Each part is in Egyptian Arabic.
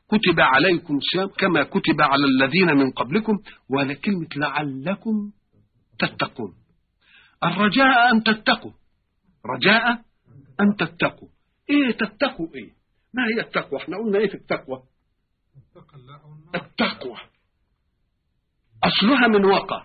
كتب عليكم الصيام كما كتب على الذين من قبلكم وهذا كلمة لعلكم تتقون الرجاء أن تتقوا رجاء أن تتقوا إيه تتقوا إيه ما هي التقوى احنا قلنا إيه في التقوى التقوى أصلها من وقع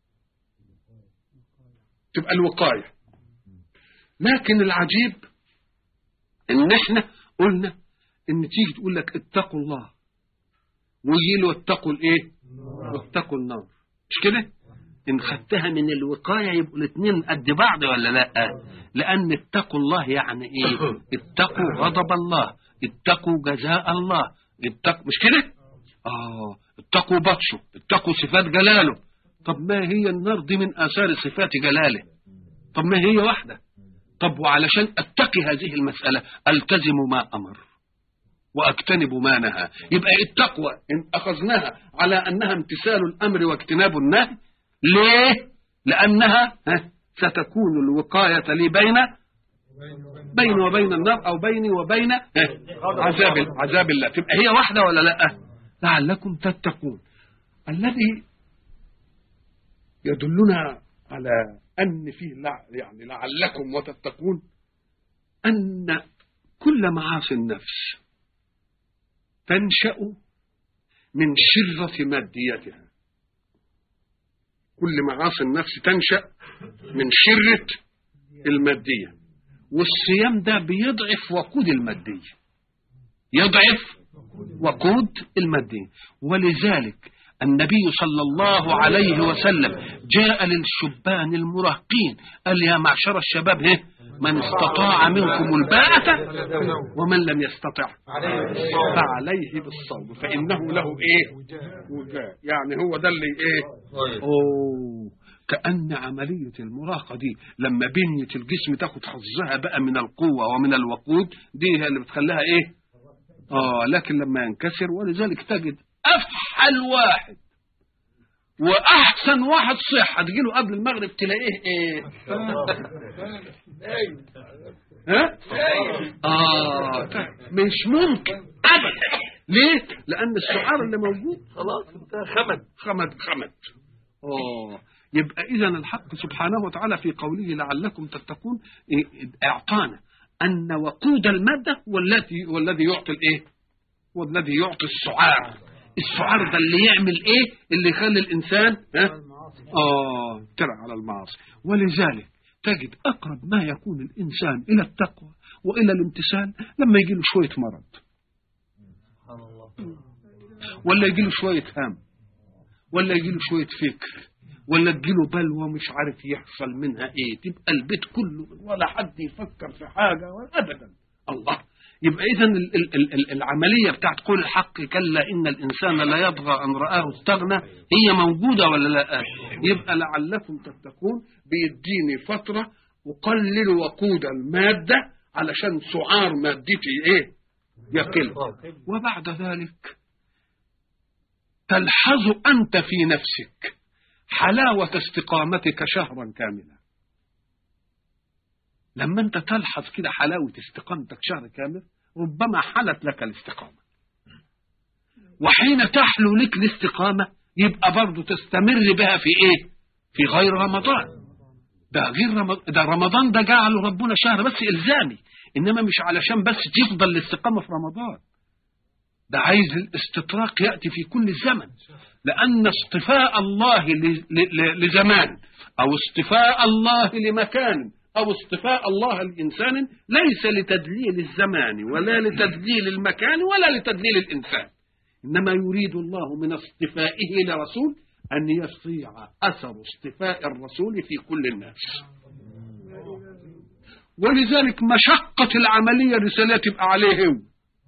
تبقى الوقاية لكن العجيب ان احنا قلنا ان تيجي تقول لك اتقوا الله ويجي له اتقوا الايه واتقوا النار مش كده ان خدتها من الوقايه يبقوا الاثنين قد بعض ولا لا لان اتقوا الله يعني ايه اتقوا غضب الله اتقوا جزاء الله اتقوا مش كده اه اتقوا بطشه اتقوا صفات جلاله طب ما هي النار دي من اثار صفات جلاله طب ما هي واحده طب وعلشان اتقي هذه المساله التزم ما امر واجتنب ما نهى يبقى التقوى ان اخذناها على انها امتثال الامر واجتناب النهي ليه لانها ها ستكون الوقايه لي بين بين وبين النار او بيني وبين ها عذاب عذاب الله تبقى هي واحده ولا لا لعلكم تتقون الذي يدلنا على ان فيه لع يعني لعلكم وتتقون ان كل معاصي النفس تنشا من شره ماديتها كل معاصي النفس تنشا من شره الماديه والصيام ده بيضعف وقود الماديه يضعف وقود الماديه ولذلك النبي صلى الله عليه وسلم جاء للشبان المراهقين قال يا معشر الشباب هه من استطاع منكم الباءة ومن لم يستطع فعليه بالصوم فإنه له إيه وجاء يعني هو ده اللي إيه أوه كأن عملية المراهقة دي لما بنية الجسم تاخد حظها بقى من القوة ومن الوقود دي هي اللي بتخليها إيه آه لكن لما ينكسر ولذلك تجد افحل واحد واحسن واحد صحه تجيله قبل المغرب تلاقيه ايه ها اه مش ممكن ابدا ليه لان السعار اللي موجود خلاص انت خمد خمد خمد اه يبقى اذا الحق سبحانه وتعالى في قوله لعلكم تتقون اعطانا ان وقود الماده هو الذي والذي يعطي الايه والذي يعطي السعار السعار ده اللي يعمل ايه اللي يخلي الانسان ها اه ترى على المعاصي ولذلك تجد اقرب ما يكون الانسان الى التقوى والى الامتثال لما يجي له شويه مرض سبحان الله ولا يجي له شويه هم ولا يجي له شويه فكر ولا تجيله بلوى مش عارف يحصل منها ايه تبقى البيت كله ولا حد يفكر في حاجه ولا ابدا الله يبقى اذا العمليه بتاعت قول الحق كلا ان الانسان لا يطغى ان راه استغنى هي موجوده ولا لا يبقى لعلكم تتقون بيديني فتره اقلل وقود الماده علشان سعار مادتي ايه يقل وبعد ذلك تلحظ انت في نفسك حلاوه استقامتك شهرا كاملا لما انت تلحظ كده حلاوة استقامتك شهر كامل ربما حلت لك الاستقامة وحين تحلو لك الاستقامة يبقى برضه تستمر بها في ايه في غير رمضان ده غير رمضان ده رمضان ده جعله ربنا شهر بس الزامي انما مش علشان بس تفضل الاستقامة في رمضان ده عايز الاستطراق يأتي في كل زمن لأن اصطفاء الله لزمان أو اصطفاء الله لمكان أو اصطفاء الله لإنسان ليس لتدليل الزمان ولا لتدليل المكان ولا لتدليل الإنسان إنما يريد الله من اصطفائه لرسول أن يستطيع أثر اصطفاء الرسول في كل الناس ولذلك مشقة العملية رسالة تبقى عليه هو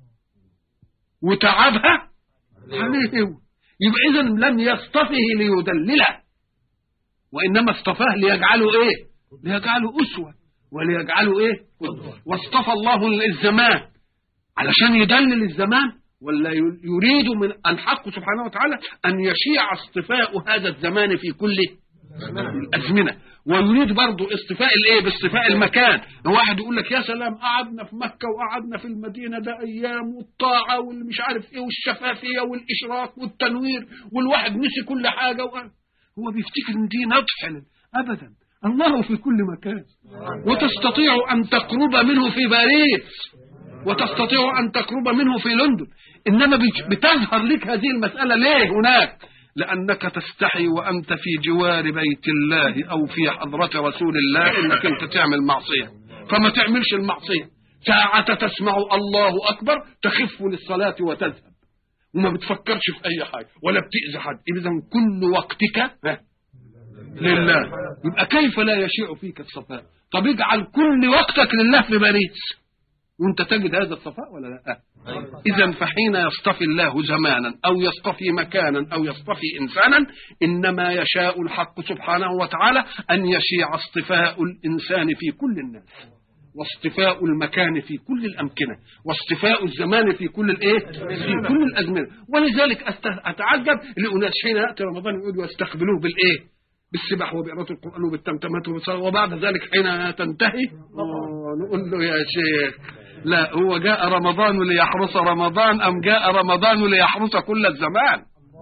وتعبها عليه هو يبقى إذا لم يصطفه ليدلله وإنما اصطفاه ليجعله إيه ليجعله أسوة وليجعله إيه واصطفى الله الزمان علشان يدلل الزمان ولا يريد من الحق سبحانه وتعالى أن يشيع اصطفاء هذا الزمان في كل الازمنه ويريد برضه اصطفاء الايه باصطفاء المكان واحد يقول لك يا سلام قعدنا في مكه وقعدنا في المدينه ده ايام والطاعه والمش عارف ايه والشفافيه والاشراق والتنوير والواحد نسي كل حاجه وقال هو بيفتكر ان دي نضح ابدا الله في كل مكان وتستطيع ان تقرب منه في باريس وتستطيع ان تقرب منه في لندن انما بت- بتظهر لك هذه المساله ليه هناك لانك تستحي وانت في جوار بيت الله او في حضره رسول الله انك انت تعمل معصيه فما تعملش المعصيه ساعة تسمع الله أكبر تخف للصلاة وتذهب وما بتفكرش في أي حاجة ولا بتأذي حد إذا كل وقتك ها، لله يبقى كيف لا يشيع فيك الصفاء طب اجعل كل وقتك لله في باريس وانت تجد هذا الصفاء ولا لا اذا فحين يصطفي الله زمانا او يصطفي مكانا او يصطفي انسانا انما يشاء الحق سبحانه وتعالى ان يشيع اصطفاء الانسان في كل الناس واصطفاء المكان في كل الامكنه واصطفاء الزمان في كل الايه في كل الازمنه ولذلك أست- اتعجب لاناس حين ياتي رمضان يقولوا يستقبلوه بالايه بالسبح وبقراءة القرآن وبالتمتمات وبالصلاة وبعد ذلك حين تنتهي آه، نقول له يا شيخ لا هو جاء رمضان ليحرس رمضان أم جاء رمضان ليحرس كل الزمان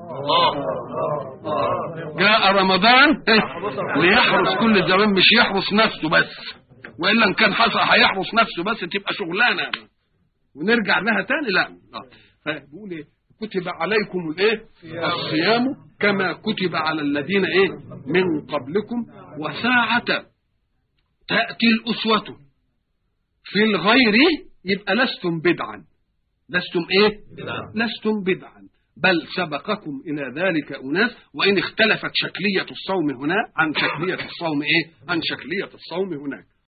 جاء رمضان إيه؟ ليحرس كل الزمان مش يحرس نفسه بس وإلا إن كان حصل هيحرس نفسه بس تبقى شغلانة ونرجع لها تاني لا آه. فبيقول ايه كتب عليكم الايه الصيام كما كتب على الذين ايه من قبلكم وساعة تأتي الأسوة في الغير يبقى لستم بدعا لستم ايه لستم بدعا بل سبقكم إلى ذلك أناس وإن اختلفت شكلية الصوم هنا عن شكلية الصوم إيه عن شكلية الصوم هناك